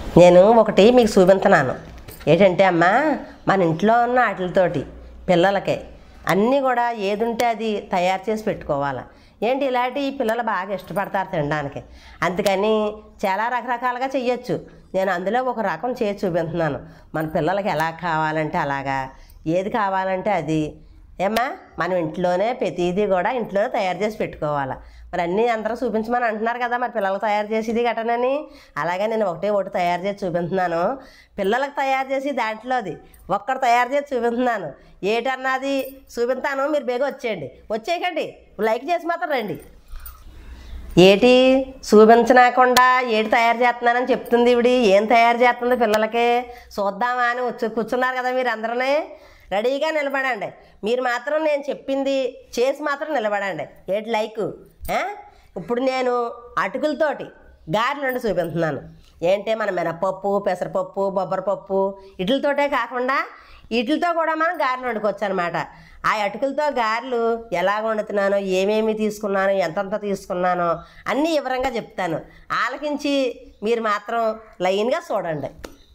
నేను ఒకటి మీకు చూపించున్నాను ఏంటంటే అమ్మా మన ఇంట్లో ఉన్న వాటితోటి పిల్లలకి అన్నీ కూడా ఏది ఉంటే అది తయారు చేసి పెట్టుకోవాలి ఏంటి ఇలాంటి పిల్లలు బాగా ఇష్టపడతారు తినడానికి అందుకని చాలా రకరకాలుగా చెయ్యొచ్చు నేను అందులో ఒక రకం చేసి చూపిస్తున్నాను మన పిల్లలకి ఎలా కావాలంటే అలాగా ఏది కావాలంటే అది ఏమ్మా మనం ఇంట్లోనే ప్రతిదీ కూడా ఇంట్లోనే తయారు చేసి పెట్టుకోవాలి మరి అన్నీ అందరూ చూపించమని అంటున్నారు కదా మరి పిల్లలకు తయారు చేసేది గటనని అలాగే నేను ఒకటే ఒకటి తయారు చేసి చూపిస్తున్నాను పిల్లలకు తయారు చేసి దాంట్లోది ఒక్కడు తయారు చేసి చూపిస్తున్నాను ఏటన్నది చూపిస్తాను మీరు బేగా వచ్చేయండి వచ్చేయకండి లైక్ చేసి మాత్రం రండి ఏటి చూపించనాకుండా ఏటి తయారు చేస్తున్నానని చెప్తుంది ఇవిడి ఏం తయారు చేస్తుంది పిల్లలకి చూద్దామా అని వచ్చి కూర్చున్నారు కదా మీరు అందరూనే రెడీగా నిలబడండి మీరు మాత్రం నేను చెప్పింది చేసి మాత్రం నిలబడండి ఏటి లైక్ ఆ? ఇప్పుడు నేను అటుకులతోటి గారెలు నుండి చూపిస్తున్నాను ఏంటి మన మినపప్పు పెసరపప్పు బొబ్బరపప్పు ఇట్లతోటే కాకుండా వీటితో కూడా మనం గారెలు వండుకోవచ్చు అనమాట ఆ అటుకులతో గారెలు ఎలా వండుతున్నానో ఏమేమి తీసుకున్నానో ఎంతంత తీసుకున్నానో అన్నీ వివరంగా చెప్తాను ఆలకించి మీరు మాత్రం లైన్గా చూడండి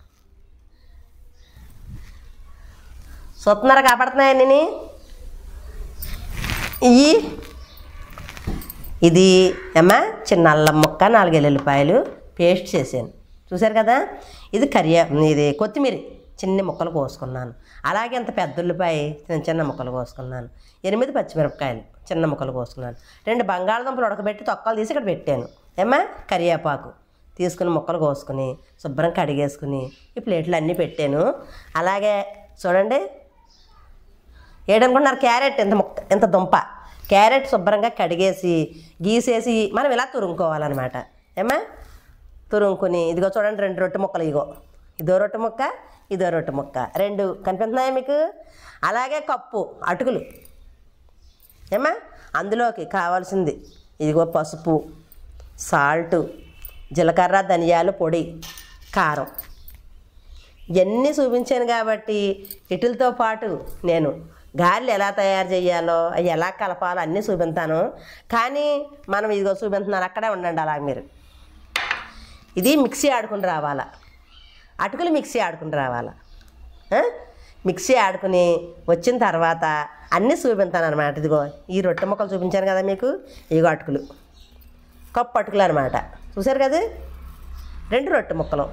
చూస్తున్నారా కాపాడుతున్నాయండి ఇవి ఇది ఏమ్మా చిన్న అల్లం ముక్క నాలుగు ఎల్లుల్లిపాయలు పేస్ట్ చేశాను చూశారు కదా ఇది కరియా ఇది కొత్తిమీర చిన్న ముక్కలు కోసుకున్నాను అలాగే ఇంత పెద్ద ఉల్లిపాయ చిన్న చిన్న ముక్కలు కోసుకున్నాను ఎనిమిది పచ్చిమిరపకాయలు చిన్న ముక్కలు కోసుకున్నాను రెండు బంగాళదుంపలు ఉడకబెట్టి తొక్కలు తీసి ఇక్కడ పెట్టాను ఏమ్మా కరివేపాకు తీసుకుని ముక్కలు కోసుకుని శుభ్రం కడిగేసుకుని ఈ ప్లేట్లు అన్నీ పెట్టాను అలాగే చూడండి ఏడనుకుంటున్నారు క్యారెట్ ఇంత ముక్క ఇంత దుంప క్యారెట్ శుభ్రంగా కడిగేసి గీసేసి మనం ఇలా తురుముకోవాలన్నమాట ఏమా తురుముకుని ఇదిగో చూడండి రెండు రొట్టె ముక్కలు ఇగో ఇదో రొట్టె ముక్క ఇదో రొట్టె ముక్క రెండు కనిపిస్తున్నాయా మీకు అలాగే కప్పు అటుకులు ఏమా అందులోకి కావాల్సింది ఇదిగో పసుపు సాల్టు జీలకర్ర ధనియాలు పొడి కారం ఇవన్నీ చూపించాను కాబట్టి ఇటులతో పాటు నేను గారెలు ఎలా తయారు చేయాలో అవి ఎలా కలపాలో అన్నీ చూపిస్తాను కానీ మనం ఇదిగో చూపిస్తున్నారు అక్కడే ఉండండి అలా మీరు ఇది మిక్సీ ఆడుకుని రావాలా అటుకులు మిక్సీ ఆడుకుని రావాలా ఆ? మిక్సీ ఆడుకుని వచ్చిన తర్వాత అన్నీ చూపిస్తాను అనమాట ఇదిగో ఈ రొట్టె ముక్కలు చూపించాను కదా మీకు ఇదిగో అటుకులు కప్పు అటుకులు అనమాట చూసారు కదా రెండు రొట్టె ముక్కలు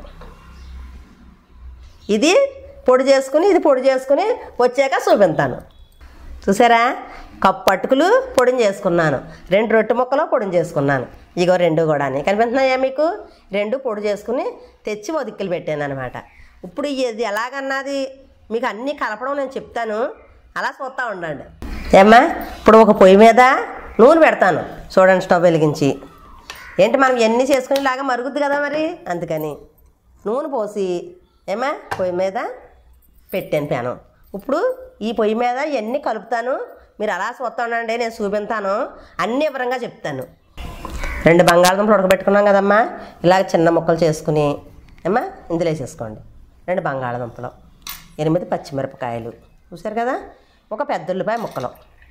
ఇది పొడి చేసుకుని ఇది పొడి చేసుకుని వచ్చాక చూపిస్తాను చూసారా కప్పు అటుకులు పొడిని చేసుకున్నాను రెండు రొట్టె ముక్కలు పొడిని చేసుకున్నాను ఇగో రెండు కూడా కనిపిస్తున్నాయా మీకు రెండు పొడి చేసుకుని తెచ్చి ఒదిక్కలు పెట్టాను అనమాట ఇప్పుడు ఇది ఎలాగన్నది మీకు అన్నీ కలపడం నేను చెప్తాను అలా చూస్తూ ఉండండి ఏమ్మా ఇప్పుడు ఒక పొయ్యి మీద నూనె పెడతాను చూడండి స్టవ్ వెలిగించి ఏంటి మనం ఎన్ని చేసుకుని ఇలాగా మరుగుద్ది కదా మరి అందుకని నూనె పోసి ఏమా పొయ్యి మీద పెట్టాను ప్యాను ఇప్పుడు ఈ పొయ్యి మీద ఇవన్నీ కలుపుతాను మీరు అలా చూస్తానండి నేను చూపిస్తాను అన్ని వివరంగా చెప్తాను రెండు బంగాళదుంపలు ఉడకబెట్టుకున్నాం కదమ్మా ఇలాగ చిన్న ముక్కలు చేసుకుని ఏమ్మా ఇందులో వేసేసుకోండి రెండు బంగాళదుంపలు ఎనిమిది పచ్చిమిరపకాయలు చూసారు కదా ఒక పెద్ద ఉల్లిపాయ ముక్కలు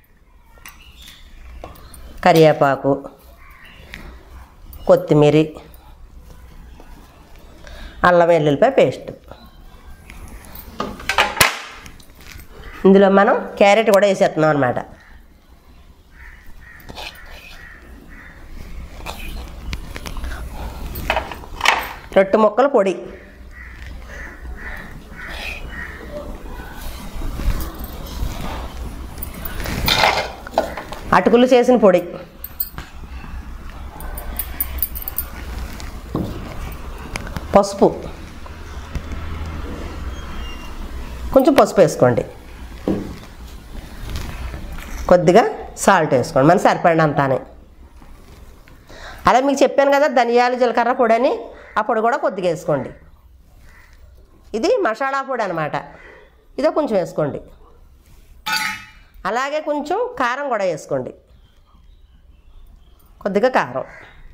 కరివేపాకు కొత్తిమీర అల్లం వెల్లుల్లిపాయ పేస్ట్ ఇందులో మనం క్యారెట్ కూడా వేసేస్తున్నాం అనమాట రొట్టె ముక్కల పొడి అటుకులు చేసిన పొడి పసుపు కొంచెం పసుపు వేసుకోండి కొద్దిగా సాల్ట్ వేసుకోండి మన సరిపడినంతానే అలా మీకు చెప్పాను కదా ధనియాలు జీలకర్ర పొడి అని ఆ పొడి కూడా కొద్దిగా వేసుకోండి ఇది మసాలా పొడి అనమాట ఇదో కొంచెం వేసుకోండి అలాగే కొంచెం కారం కూడా వేసుకోండి కొద్దిగా కారం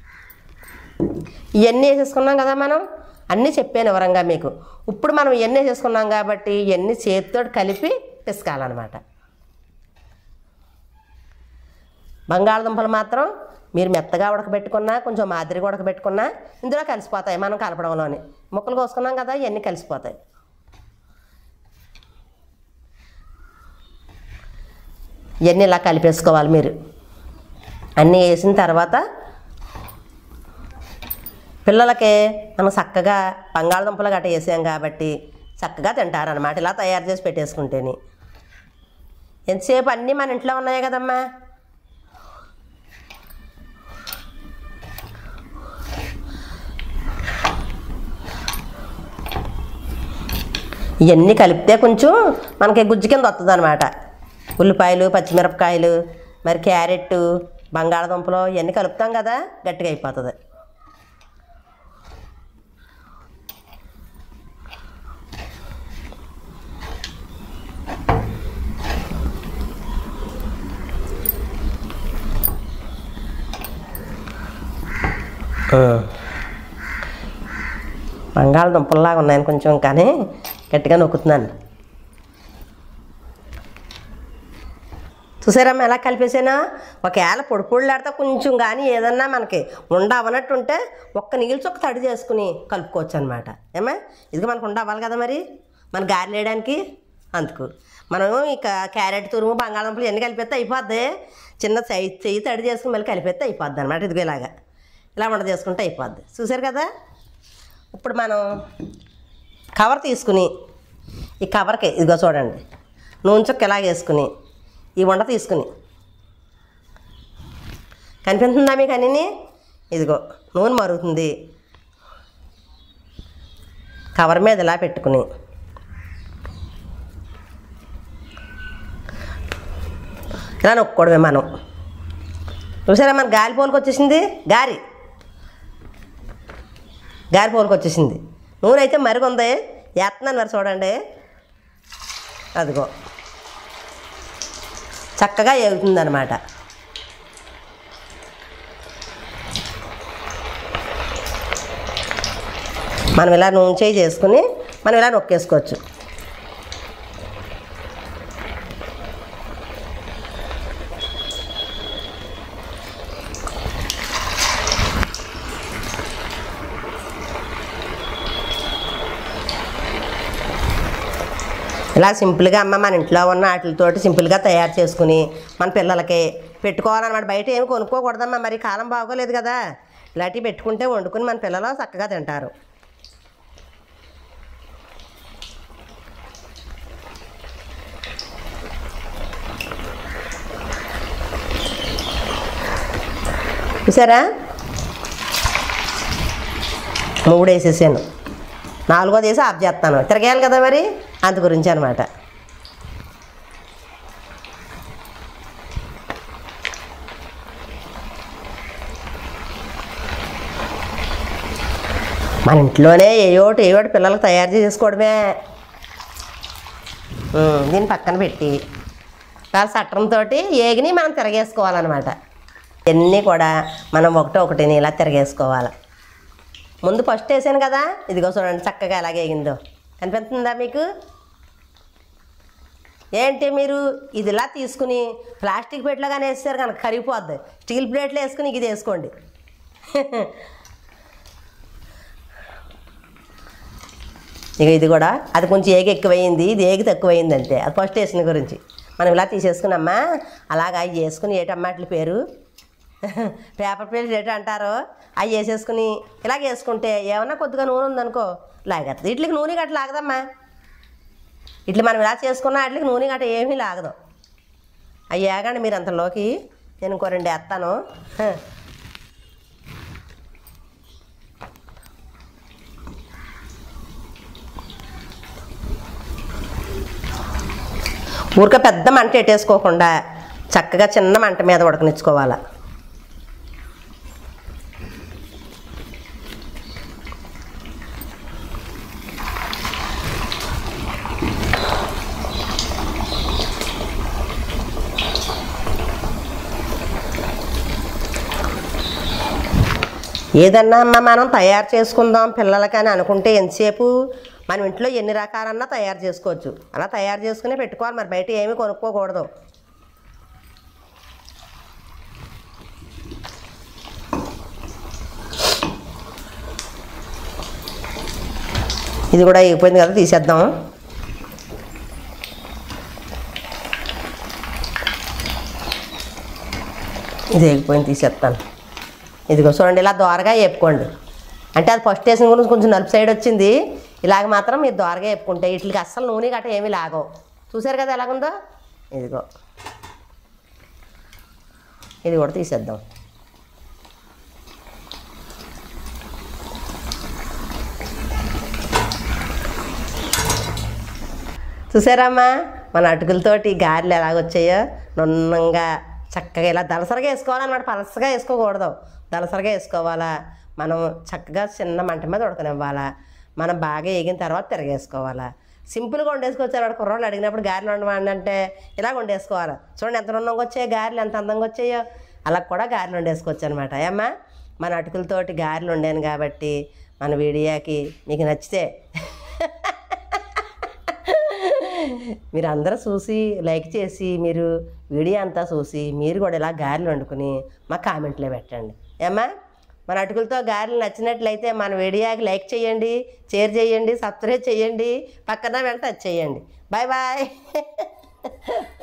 ఇవన్నీ వేసేసుకున్నాం కదా మనం అన్నీ చెప్పాను వివరంగా మీకు ఇప్పుడు మనం ఇవన్నీ వేసేసుకున్నాం కాబట్టి ఇవన్నీ చేతితో కలిపి పిసకాలన్నమాట బంగాళదుంపలు మాత్రం మీరు మెత్తగా ఉడకబెట్టుకున్నా కొంచెం మాదిరిగా ఉడకబెట్టుకున్నా ఇందులో కలిసిపోతాయి మనం కలపడంలోని ముక్కలు కోసుకున్నాం కదా ఇవన్నీ కలిసిపోతాయి ఇవన్నీ ఇలా కలిపేసుకోవాలి మీరు అన్నీ వేసిన తర్వాత పిల్లలకి మనం చక్కగా బంగాళదుంపలు గట్ట వేసాం కాబట్టి చక్కగా తింటారనమాట ఇలా తయారు చేసి పెట్టేసుకుంటేని ఎంతసేపు అన్నీ మన ఇంట్లో ఉన్నాయి కదమ్మా ఇవన్నీ కలిపితే కొంచెం మనకి గుజ్జు కింద వస్తుంది అనమాట ఉల్లిపాయలు పచ్చిమిరపకాయలు మరి క్యారెట్ బంగాళదుంపలు ఇవన్నీ కలుపుతాం కదా గట్టిగా అయిపోతుంది బంగాళదుంపల్లాగా ఉన్నాయని కొంచెం కానీ గట్టిగా నొక్కుతున్నాను చూసారమ్మా ఎలా కలిపేసానా ఒకవేళ పొడి పొడిలాడితే కొంచెం కానీ ఏదన్నా మనకి ఉండ అవనట్టు ఉంటే ఒక్క నీళ్ళు చొక్క తడి చేసుకుని కలుపుకోవచ్చు అనమాట ఏమా ఇది మనకు ఉండ అవ్వాలి కదా మరి మన గారెలు వేయడానికి అందుకు మనం ఇక క్యారెట్ తురుము బంగాళదుంపలు ఇవన్నీ కలిపేస్తే అయిపోద్ది చిన్న చెయ్యి చెయ్యి తడి చేసుకుని మళ్ళీ కలిపేస్తే అయిపోద్ది అనమాట ఇదిగో ఇలాగా ఇలా వంట చేసుకుంటే అయిపోద్ది చూసారు కదా ఇప్పుడు మనం కవర్ తీసుకుని ఈ కవర్కి ఇదిగో చూడండి నూనె చుక్క ఇలా వేసుకుని ఈ వండ తీసుకుని కనిపిస్తుందా మీకు అన్నీ ఇదిగో నూనె మరుగుతుంది కవర్ మీద ఇలా పెట్టుకుని ఇలా నొక్కోవడమే మనం చూసారా మన గాలి పోలుకు వచ్చేసింది గారి గారి పోలుకు వచ్చేసింది నూనె అయితే మరిగుంది వేస్తున్నాను మరి చూడండి అదిగో చక్కగా ఎగుతుంది అనమాట మనం ఇలా నూనె చేయి చేసుకుని మనం ఇలా నొక్కేసుకోవచ్చు ఇలా సింపుల్గా అమ్మ మన ఇంట్లో ఉన్న వాటితోటి సింపుల్గా తయారు చేసుకుని మన పిల్లలకి పెట్టుకోవాలన్నమాట బయట ఏమి కొనుక్కోకూడదమ్మా మరి కాలం బాగోలేదు కదా ఇలాంటివి పెట్టుకుంటే వండుకుని మన పిల్లలు చక్కగా తింటారు చూసారా మూడు వేసేసాను నాలుగోది వేసి ఆఫ్ చేస్తాను తిరగేయాలి కదా మరి అందు గురించి అనమాట మన ఇంట్లోనే ఏయోటి ఏయోటి పిల్లలకు తయారు చేసుకోవడమే ఉమ్, దీన్ని పక్కన పెట్టి కాదు సట్టంతో ఏగిని మనం తిరగేసుకోవాలన్నమాట ఇవన్నీ కూడా మనం ఒకటో ఒకటిని ఇలా తిరగేసుకోవాలి ముందు ఫస్ట్ వేసాను కదా ఇదిగో చూడండి చక్కగా ఎలాగ వేగిందో కనిపిస్తుందా మీకు ఏంటి మీరు ఇది ఇలా తీసుకుని ప్లాస్టిక్ ప్లేట్లో కానీ వేస్తారు కనుక కరిగిపోద్ది స్టీల్ ప్లేట్లో వేసుకుని ఇది వేసుకోండి ఇక ఇది కూడా అది కొంచెం ఏగి ఎక్కువైంది ఇది ఏగి తక్కువైంది అంతే అది ఫస్ట్ వేసిన గురించి మనం ఇలా తీసేసుకున్నమ్మా అలాగా అవి వేసుకుని ఏటమ్మా వాటి పేరు పేపర్ ప్లేట్ ఏటో అంటారో అవి వేసేసుకుని ఇలాగ వేసుకుంటే ఏమన్నా కొద్దిగా నూనె ఉందనుకో లాగేస్తుంది ఇట్లకి నూనె గట్ట లాగదమ్మా ఇట్లా మనం ఇలా చేసుకున్న వాటికి నూనె గట్ట ఏమీ లాగదు అవి ఏగండి మీరు అంతలోకి నేను ఇంకో రెండు వేస్తాను ఊరికే పెద్ద మంట పెట్టేసుకోకుండా చక్కగా చిన్న మంట మీద ఉడకనిచ్చుకోవాలి ఏదన్నా అమ్మ మనం తయారు చేసుకుందాం పిల్లలకని అనుకుంటే ఎంతసేపు మనం ఇంట్లో ఎన్ని రకాలన్నా తయారు చేసుకోవచ్చు అలా తయారు చేసుకునే పెట్టుకోవాలి మరి బయట ఏమీ కొనుక్కోకూడదు ఇది కూడా అయిపోయింది కదా తీసేద్దాం ఇది ఎగిపోయింది తీసేస్తాను ఇదిగో చూడండి ఇలా దోరగా వేపుకోండి అంటే అది ఫస్ట్ వేసిన గురించి కొంచెం నలుపు సైడ్ వచ్చింది ఇలాగ మాత్రం మీరు దోరగా వేపుకుంటే వీటికి అస్సలు నూనె గట్ట ఏమీ లాగవు చూసారు కదా ఎలాగుందో ఇదిగో ఇది కూడా తీసేద్దాం చూసారమ్మా మన అటుకులతోటి గారెలు ఎలాగొచ్చాయో నున్నంగా చక్కగా ఇలా దలసరగా వేసుకోవాలన్నమాట పలసగా వేసుకోకూడదు దలసరగా వేసుకోవాలా మనం చక్కగా చిన్న మంట మీద ఉడకనివ్వాలా మనం బాగా వేగిన తర్వాత తిరగేసుకోవాలా సింపుల్గా వండేసుకోవచ్చు అన్నమాట కుర్రోళ్ళు అడిగినప్పుడు గారెలు వండమండి అంటే ఇలా వండేసుకోవాలి చూడండి ఎంత నున్నంగా వచ్చాయో గారెలు ఎంత అందంగా వచ్చాయో అలా కూడా గారెలు వండేసుకోవచ్చు అనమాట ఏమ్మా మన అటుకులతోటి గారెలు వండాను కాబట్టి మన వీడియోకి మీకు నచ్చితే మీరు అందరూ చూసి లైక్ చేసి మీరు వీడియో అంతా చూసి మీరు కూడా ఇలా గారెలు వండుకుని మా కామెంట్లో పెట్టండి ఏమ్మా మన అటుకులతో గారెలు నచ్చినట్లయితే మన వీడియోకి లైక్ చేయండి షేర్ చేయండి సబ్స్క్రైబ్ చేయండి పక్కన వెంట టచ్ చేయండి బాయ్ బాయ్